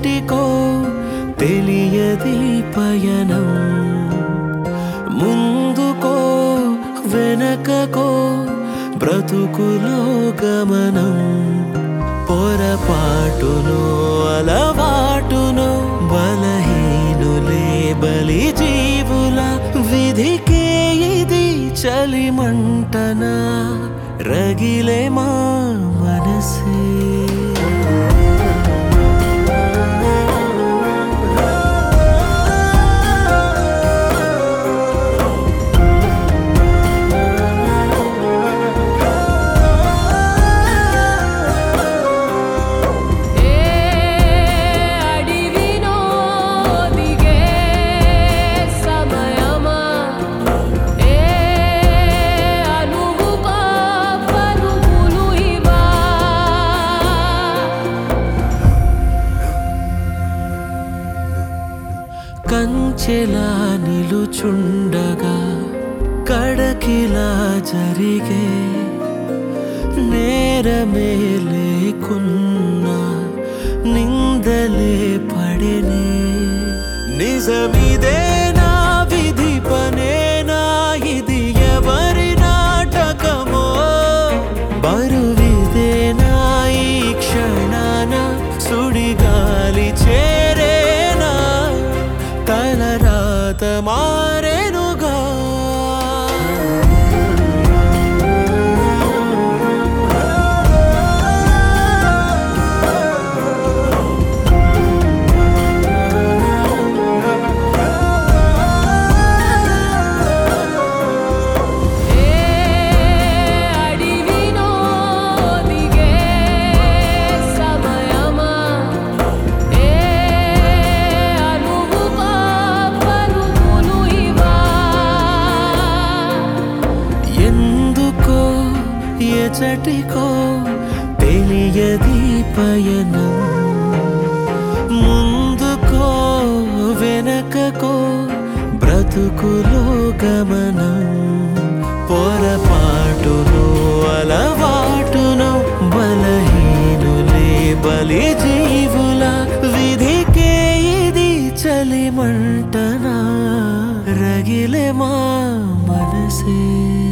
ఎచటికో తెలియది పయనం ముందుకో వెనకకో బ్రతుకులో గమనం పొరపాటును అలవాటును బలహీనులే బలి జీవుల విధికే ఇది చలిమంటనా రగిలే మా మనసే ఏ అడివినో దిగే సమయమా ఏ అనువుగా పరుగులు ఇవా కంచెలా నిలుచుండగా కడకిలా జరిగే నేరమే లేకున్నా నిందలే పడినే నిజమిదే నా విధి పనేనా ఇది ఎవరి నాటకమో బరువిదే నా ఈ క్షణాన సుడిగాలి చేరేనా తలరాత మారెనుగా ఏ అడివినో దిగే సమయమా ఏ అనువుగా పరుగులు ఇవా ఎందుకో ఎచటికో తెలియది పయనం ముందుకో వెనకకో బ్రతుకులో గమనం పొరపాటును అలవాటును బలహీనులే బలి జీవుల విధికే ఇది చలిమంటనా రగిలే మా మనసే